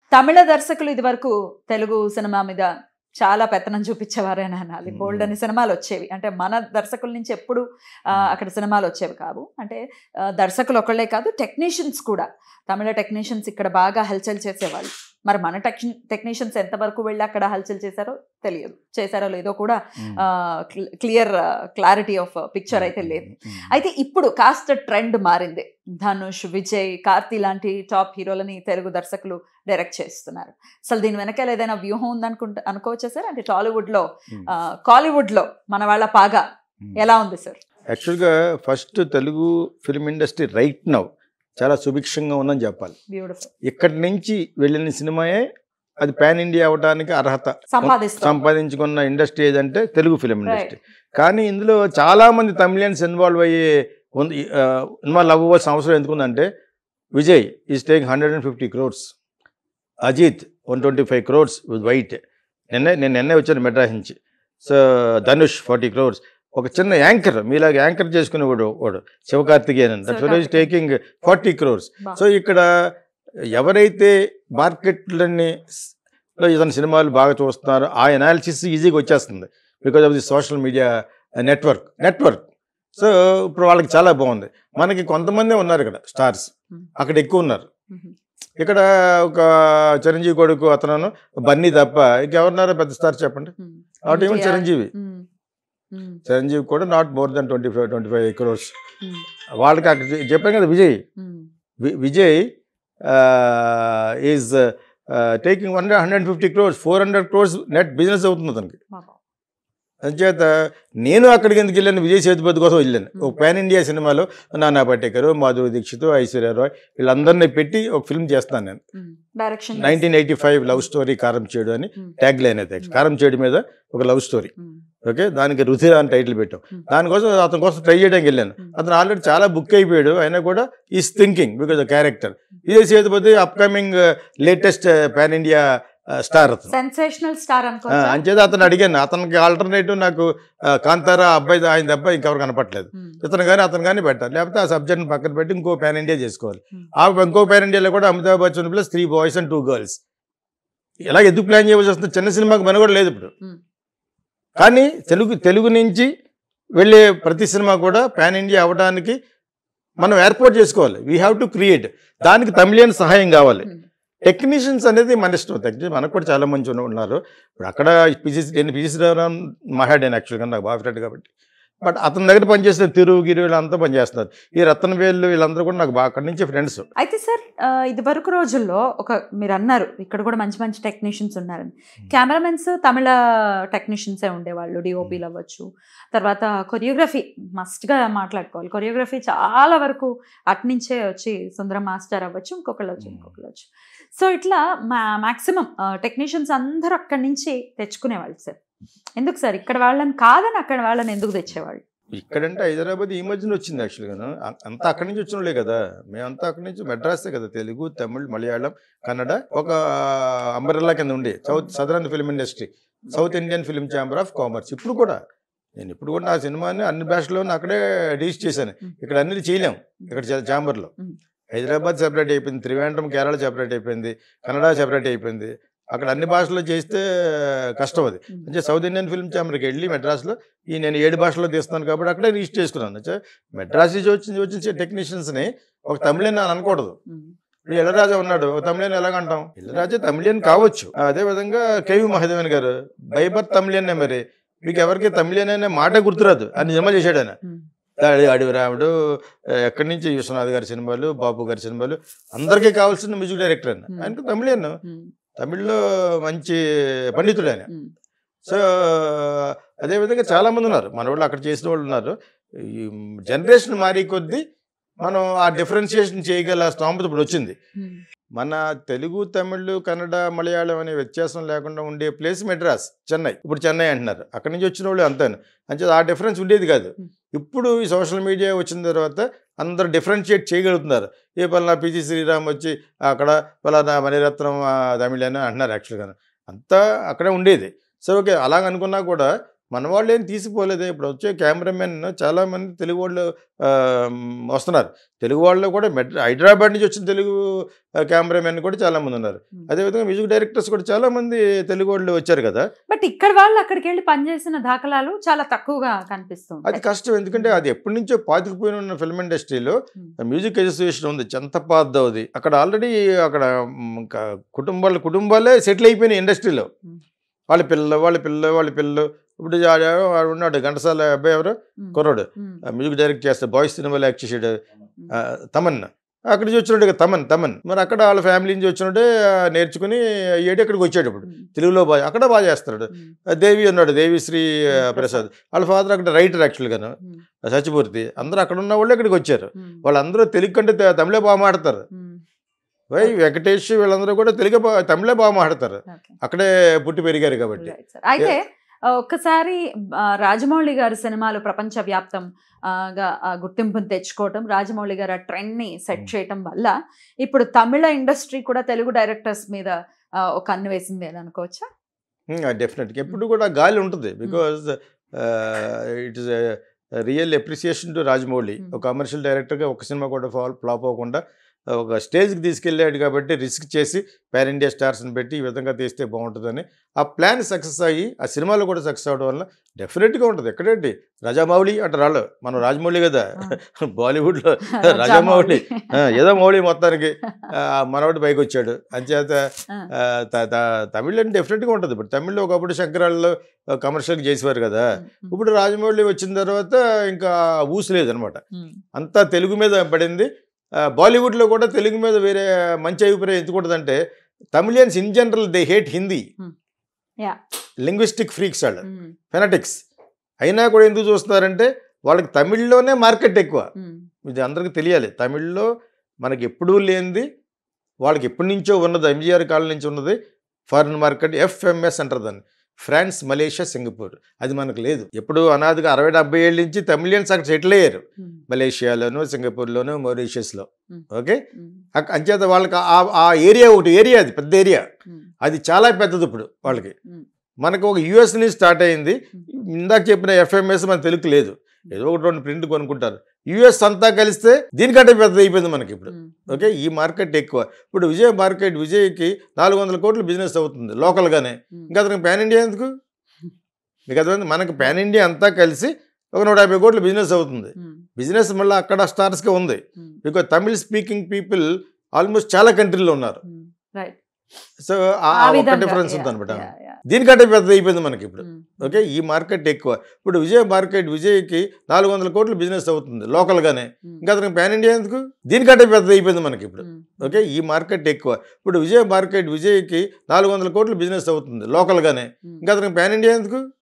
తమిళ దర్శకులు ఇదివరకు తెలుగు సినిమా మీద చాలా పెత్తనం చూపించేవారని అనాలి Hmm. బోల్డ్ అని సినిమాలు వచ్చేవి అంటే మన దర్శకుల నుంచి ఎప్పుడు ఆ, Hmm. అక్కడ సినిమాలు వచ్చేవి కావు అంటే ఆ, దర్శకులు ఒకళ్ళే కాదు టెక్నీషియన్స్ కూడా తమిళ టెక్నీషియన్స్ ఇక్కడ బాగా హల్చల్ చేసేవాళ్ళు మరి మన టెక్ టెక్నీషియన్స్ ఎంతవరకు వెళ్ళి అక్కడ హల్చల్ చేశారో తెలియదు చేశారో లేదో కూడా క్లియర్ క్లారిటీ ఆఫ్ పిక్చర్ అయితే లేదు అయితే ఇప్పుడు కాస్త ట్రెండ్ మారింది ధనుష్ విజయ్ కార్తీ లాంటి టాప్ హీరోలని తెలుగు దర్శకులు డైరెక్ట్ చేస్తున్నారు అసలు దీని వెనకాల ఏదైనా వ్యూహం ఉందనుకుంటా అనుకోవచ్చా సార్ అంటే టాలీవుడ్ లో ఆ, కాలీవుడ్ లో మన వాళ్ళ పాగా ఎలా ఉంది సార్ యాక్చువల్గా first Telugu film industry right now చాలా సుభిక్షంగా ఉందని చెప్పాలి బ్యూటిఫుల్ ఇక్కడి నుంచి వెళ్ళిన సినిమాయే అది పాన్ ఇండియా అవడానికి అర్హత సంపాదిస్తాం సంపాదించుకున్న ఇండస్ట్రీ ఏదంటే తెలుగు ఫిలిం Right. ఇండస్ట్రీ కానీ ఇందులో చాలా మంది తమిళియన్స్ ఇన్వాల్వ్ అయ్యే ఇన్వాల్వ్ అవ్వవలసిన అవసరం ఎందుకుందంటే Vijay is take hundred and fifty crores Ajith one twenty five crores with white నిన్నే నేను నిన్నే వచ్చాను మెడ్రాస్ నుంచి సో ధనుష్ ఫార్టీ క్రోర్స్ ఒక చిన్న యాంకర్ మీలాగా యాంకర్ చేసుకునేవాడు వాడు Sivakarthikeyan that is Sivakarthikeyan. Taking forty crores బా. సో ఇక్కడ ఎవరైతే మార్కెట్లన్నీ లో ఇతని సినిమాలు బాగా చూస్తున్నారు ఆ ఎనాలిసిస్ ఈజీగా వచ్చేస్తుంది because of the social media network network so ఇప్పుడు వాళ్ళకి చాలా బాగుంది మనకి కొంతమందే ఉన్నారు ఇక్కడ స్టార్స్ Hmm. అక్కడ ఎక్కువ ఉన్నారు Mhm. ఇక్కడ ఒక చిరంజీవి కొడుకు అతను బన్నీ తప్ప ఇంకెవరున్నారో పెద్ద స్టార్ చెప్పండి Hmm. Not even NTR. Chiranjeevi Hmm. Hmm. Chiranjeevi కూడా not more than twenty five twenty five crores Hmm. వాళ్ళకి అక్కడ చె- చెప్పాను కదా విజయ్ Hmm. వి- Vijay is taking one hundred fifty crores four hundred crores net business అవుతుంది అతనికి బాబా. అంచేత నేను అక్కడికి ఎందుకు వెళ్ళాను విజయ్ సేతుపతి కోసం వెళ్ళాను ఒక పాన్ ఇండియా సినిమాలో నానా పటేకర్ మాధురి దీక్షిత్ ఐశ్వర్య రాయ్ వీళ్ళందరినీ పెట్టి ఒక ఫిల్మ్ చేస్తాను నేను Hmm. Direction nineteen eighty five love story కారం చేడు అని Hmm. ట్యాగ్ లైన్ అయితే Hmm. కారం చేడు మీద ఒక లవ్ స్టోరీ Hmm. ఓకే దానికి రుధిర అని టైటిల్ పెట్టాం Hmm. దానికోసం అతని కోసం ట్రై చేయడానికి వెళ్ళాను Hmm. అతను ఆల్రెడీ చాలా బుక్ అయిపోయాడు అయినా కూడా ఈస్ థింకింగ్ బికాజ్ క్యారెక్టర్ ఇదే Sethupathi upcoming latest pan India star అతను సెన్సేషనల్ స్టార్ ఆ, అనుకోవచ్చా అంచేత అతను అడిగాను అతనికి ఆల్టర్నేటివ్ నాకు ఆ, కాంతారా అబ్బాయి ఆయన తప్ప ఇంకెవరు కనపట్లేదు Hmm. ఇతను కానీ అతను కానీ పెట్టాలి లేకపోతే ఆ సబ్జెక్ట్ని పక్కన పెట్టి ఇంకో పాన్ ఇండియా చేసుకోవాలి Hmm. ఆ ఇంకో పాన్ ఇండియాలో కూడా Amitabh Bachchan plus three boys and two girls ఇలా ఎందుకు ప్లాన్ చేయవలసి వస్తుంది చిన్న సినిమాకి మన కూడా లేదు ఇప్పుడు Hmm. కానీ తెలుగు తెలుగు నుంచి వెళ్ళే ప్రతి సినిమా కూడా పాన్ ఇండియా అవ్వడానికి మనం ఏర్పాటు చేసుకోవాలి వీ హ్యావ్ టు క్రియేట్ దానికి తమిళియన్ సహాయం కావాలి Hmm. టెక్నీషియన్స్ అనేది మన ఇష్టం టెక్నీ మనకు కూడా చాలా మంది ఉన్న- ఉన్నారు ఇప్పుడు అక్కడ పిసిసి నేను పిసిసి రావడం మాట్లాడాను యాక్చువల్గా నాకు బాగా ఫ్రెండ్ కాబట్టి బట్ అతని దగ్గర పనిచేస్తే తిరుగు గిరు వీళ్ళంతా పనిచేస్తున్నారు ఈ రత్న వేళ్ళు వీళ్ళందరూ కూడా నాకు బాగా అక్కడి నుంచి ఫ్రెండ్స్ అయితే సార్ ఆ, ఇది వరకు రోజుల్లో ఒక మీరు అన్నారు ఇక్కడ కూడా మంచి మంచి టెక్నీషియన్స్ ఉన్నారని కెమెరామెన్స్ తమిళ టెక్నీషియన్సే ఉండేవాళ్ళు డిఓపీలు అవ్వచ్చు తర్వాత కొరియోగ్రఫీ మస్ట్గా మాట్లాడుకోవాలి కొరియోగ్రఫీ చాలా వరకు అట్నుంచే వచ్చి సుందరం మాస్టర్ అవ్వచ్చు ఇంకొకళ్ళు వచ్చి ఇంకొకళ్ళు వచ్చు సో ఇట్లా మా మ్యాక్సిమం టెక్నీషియన్స్ అందరూ అక్కడి నుంచి తెచ్చుకునేవాళ్ళు సార్ ఎందుకు సార్ ఇక్కడ వాళ్ళని కాదని అక్కడ వాళ్ళని ఎందుకు తెచ్చేవాళ్ళు ఇక్కడంటే హైదరాబాద్ ఈ మధ్యన వచ్చింది యాక్చువల్గా అంతా అక్కడి నుంచి వచ్చిన వాళ్ళే కదా మేమంతా అక్కడి నుంచి మెడ్రాసే కదా తెలుగు తమిళ్ మలయాళం కన్నడ ఒక అంబరెల్లా కింద ఉండి south southern film industry south Indian film chamber of commerce ఇప్పుడు కూడా నేను ఇప్పుడు కూడా నా సినిమాని అన్ని భాషల్లోనూ అక్కడే రిజిస్టర్ చేశాను ఇక్కడ అన్ని చేయలేం ఇక్కడ ఛాంబర్లో Mm. హైదరాబాద్ సెపరేట్ అయిపోయింది త్రివేంద్రం కేరళ సెపరేట్ అయిపోయింది కన్నడ సెపరేట్ అయిపోయింది అక్కడ అన్ని భాషల్లో చేస్తే కష్టం అది Mm. అంటే సౌత్ ఇండియన్ ఫిల్మ్ ఛాంబర్కి వెళ్ళి మెడ్రాస్లో ఈ నేను ఏడు భాషల్లో తీస్తాను కాబట్టి అక్కడే రిజిస్టర్ చేసుకున్నాను అంటే మెడ్రాస్ నుంచి వచ్చిన వచ్చిన టెక్నీషియన్స్ని ఒక తమిళని అని అనకూడదు ఉమ్. ఇప్పుడు ఇళరాజా ఉన్నాడు ఒక తమిళని ఎలాగంటాం ఇళరాజా తమిళియన్ కావచ్చు అదే విధంగా కేవి మహాదేవన్ గారు బైబర్ తమిళియన్నే మరి మీకు ఎవరికి తమిళియన్ అనే మాట గుర్తురాదు అని సినిమా చేశాడు ఆయన ఉమ్. అడి- అడవి రాముడు ఆ, ఎక్కడి నుంచి విశ్వనాథ్ గారి సినిమాలు బాబు గారి సినిమాలు అందరికీ కావాల్సిన మ్యూజిక్ డైరెక్టర్ ఆయన Hmm. ఆయనకు తమిళియన్ ఉమ్. తమిళ్లో మంచి పండితుడు ఆయన ఉమ్. సో అదేవిధంగా చాలా మంది ఉన్నారు మన వాళ్ళు అక్కడ చేసిన వాళ్ళు ఉన్నారు ఈ జనరేషన్ మారి కొద్దీ మనం ఆ డిఫరెన్షియేషన్ చేయగల స్తోమత ఇప్పుడు వచ్చింది ఉమ్. మన తెలుగు తమిళ్ కన్నడ మలయాళం అనే వ్యత్యాసం లేకుండా ఉండే ప్లేస్ మెడ్రాస్ చెన్నై ఇప్పుడు చెన్నై అంటున్నారు అక్కడి నుంచి వచ్చిన వాళ్ళు అంతాను అంటే ఆ డిఫరెన్స్ ఉండేది కాదు Hmm. ఇప్పుడు ఈ సోషల్ మీడియా వచ్చిన తర్వాత అందరు డిఫరెన్షియేట్ చేయగలుగుతున్నారు ఏ పలానా పిజి శ్రీరామ్ వచ్చి అక్కడ పలానా మణిరత్నం ఆ, తమిళ్ అని అంటున్నారు యాక్చువల్గా అంతా అక్కడే ఉండేది సో ఓకే అలాగ అనుకున్నా కూడా మన వాళ్ళు ఏం తీసిపోలేదే ఇప్పుడు వచ్చే కెమెరామెన్ చాలా మంది తెలుగు వాళ్ళు ఆ, మ్, వస్తున్నారు తెలుగు వాళ్ళు కూడా మెడ్ హైదరాబాద్ నుంచి వచ్చిన తెలుగు కెమెరామెన్ కూడా చాలా మంది ఉన్నారు Hmm. అదేవిధంగా మ్యూజిక్ డైరెక్టర్స్ కూడా చాలా మంది తెలుగు వాళ్ళు వచ్చారు కదా బట్ ఇక్కడ వాళ్ళు అక్కడికి వెళ్ళి పనిచేసిన దాఖలాలు చాలా తక్కువగా అది కనిపిస్తుంది కష్టం ఎందుకంటే అది ఎప్పటి నుంచో పాతికిపోయిన ఉన్న ఫిల్మ్ ఇండస్ట్రీలో Hmm. మ్యూజిక్ అసోసియేషన్ ఉంది చంతపాద్దవది అక్కడ ఆల్రెడీ అక్కడ మ్, క- కుటుంబాలు కుటుంబాలే సెటిల్ అయిపోయినాయి ఇండస్ట్రీలో Hmm. వాళ్ళ పిల్లలు వాళ్ళ పిల్లలు వాళ్ళ పిల్లలు ఇప్పుడు ఆ- ఆ- వాడు ఉన్నాడు ఘంటసాల అబ్బాయి ఎవరు కుర్రాడు ఆ మ్యూజిక్ డైరెక్ట్ చేస్తే బాయ్స్ సినిమాలో యాక్ట్ చేసాడు ఆ, తమన్ అక్కడి నుంచి వచ్చినాడు కదా తమన్ తమన్ మరి అక్కడ వాళ్ళ ఫ్యామిలీ నుంచి వచ్చినట్టే నేర్చుకుని ఏడు అక్కడికి వచ్చాడు ఇప్పుడు తెలుగులో బాగా అక్కడ బాగా చేస్తున్నాడు ఆ, దేవి ఉన్నాడు దేవిశ్రీ ఆ, Hmm, ప్రసాద్ వాళ్ళ ఫాదర్ అక్కడ రైటర్ యాక్చువల్గాను సత్యమూర్తి అందరూ అక్కడ ఉన్న వాళ్ళు ఇక్కడికి వచ్చారు వాళ్ళందరూ తెలుగు కంటే త- తమిళే బాగా మాడతారు వై వెంకటేష్ వీళ్ళందరూ కూడా తెలుగు బా- తమిళే బాగా మాడతారు అక్కడే పుట్టి పెరిగారు కాబట్టి Right, sir. అయితే ఆ, ఒక్కసారి ఆ, రాజమౌళి గారి సినిమాలు ప్రపంచ వ్యాప్తం ఆ, గా, ఆ, గుర్తింపును తెచ్చుకోవటం రాజమౌళి గారు ఆ ట్రెండ్ ని సెట్ Hmm. చేయటం వల్ల ఇప్పుడు తమిళ ఇండస్ట్రీ కూడా తెలుగు డైరెక్టర్స్ మీద ఆ, ఒక కన్ను వేసింది అని అనుకోవచ్చా డెఫినెట్గా ఎప్పుడు కూడా గాలి ఉంటుంది because it is real appreciation to Rajamouli Hmm. ఒక కమర్షియల్ డైరెక్టర్గా ఒక సినిమా కూడా ఫాల్ ఫ్లాప్ అవ్వకుండా ఒక స్టేజ్కి తీసుకెళ్ళాడు కాబట్టి రిస్క్ చేసి పాన్ ఇండియా స్టార్స్ని పెట్టి ఈ విధంగా తీస్తే బాగుంటుందని ఆ ప్లాన్ సక్సెస్ అయ్యి ఆ సినిమాలో కూడా సక్సెస్ అవడం వల్ల డెఫినెట్గా ఉంటుంది ఎక్కడేంటి రాజామౌళి అంటారు వాళ్ళు మనం రాజమౌళి కదా బాలీవుడ్లో రాజమౌళి ఆ, ఏదో మౌళి మొత్తానికి ఆ, మనవాడు పైకి వచ్చాడు అంచేత ఆ. ఆ, త- త- తమిళ్ అంటే డెఫినెట్గా ఉంటుంది ఇప్పుడు తమిళ్లో ఒకప్పుడు శంకరాళ్ళు కమర్షియల్గా చేసేవారు కదా ఇప్పుడు రాజమౌళి వచ్చిన తర్వాత ఇంకా ఊసు లేదనమాట అంతా తెలుగు మీద పడింది ఆ, బాలీవుడ్లో కూడా తెలుగు మీద వేరే మంచి అభిప్రాయం ఎందుకుంటుందంటే Tamilians in general they hate Hindi Hmm. Yeah. Linguistic freaks వాళ్ళు ఫెనటిక్స్ అయినా కూడా ఎందుకు చూస్తున్నారంటే వాళ్ళకి తమిళ్లోనే మార్కెట్ ఎక్కువ ఇది అందరికీ తెలియాలి తమిళ్లో మనకి ఎప్పుడూ లేనిది వాళ్ళకి ఎప్పటి నుంచో ఉన్నది ఎంజీఆర్ కాలం నుంచి ఉన్నది ఫారిన్ మార్కెట్ ఎఫ్ఎంఎస్ అంటారు దాన్ని ఫ్రాన్స్ మలేషియా సింగపూర్ అది మనకు లేదు ఎప్పుడు అనాదిగా అరవై డెబ్బై ఏళ్ళ నుంచి తమిళియన్స్ అక్కడ సెటిల్ అయ్యారు మలేషియాలోను సింగపూర్లోను మారిషియస్లో ఓకే అక్- అంచేత వాళ్ళకి ఆ- ఆ ఏరియా ఒకటి ఏరియా అది పెద్ద ఏరియా అది చాలా పెద్దది ఇప్పుడు వాళ్ళకి మనకు ఒక యుఎస్ నుంచి స్టార్ట్ అయింది ఇందాక చెప్పిన ఎఫ్ఎంఎస్ మన తెలుగు లేదు ఏదో ఒకటి రెండు ప్రింట్ కొనుక్కుంటారు యుఎస్ అంతా కలిస్తే దీనికంటే పెద్దది అయిపోయింది మనకి ఇప్పుడు ఓకే ఈ మార్కెట్ ఎక్కువ ఇప్పుడు విజయ్ మార్కెట్ విజయ్కి నాలుగు వందల కోట్లు బిజినెస్ అవుతుంది లోకల్గానే ఇంకా అతనికి పాన్ ఇండియా ఎందుకు మీకు అర్థమైంది మనకి పాన్ ఇండియా అంతా కలిసి ఒక నూట యాభై కోట్లు బిజినెస్ అవుతుంది బిజినెస్ మళ్ళీ అక్కడ స్టార్స్కే ఉంది because Tamil speaking people almost చాలా కంట్రీలో ఉన్నారు రైట్ సో ఆ ఒక విధంగా డిఫరెన్స్ yeah, ఉంది అనమాట yeah, yeah. దీనికంటే పెద్దది అయిపోయింది మనకి ఇప్పుడు Mm. ఓకే ఈ మార్కెట్ ఎక్కువ ఇప్పుడు విజయ్ మార్కెట్ విజయ్కి నాలుగు వందల కోట్లు బిజినెస్ అవుతుంది లోకల్గానే Mm. ఇంకా అతనికి పాన్ ఇండియా ఎందుకు దీనికంటే పెద్దది అయిపోయింది మనకి ఇప్పుడు Mm. ఓకే ఈ మార్కెట్ ఎక్కువ ఇప్పుడు విజయ్ మార్కెట్ విజయ్కి నాలుగు వందల కోట్లు బిజినెస్ అవుతుంది లోకల్గానే Mm. ఇంకా అతనికి పాన్ ఇండియా ఎందుకు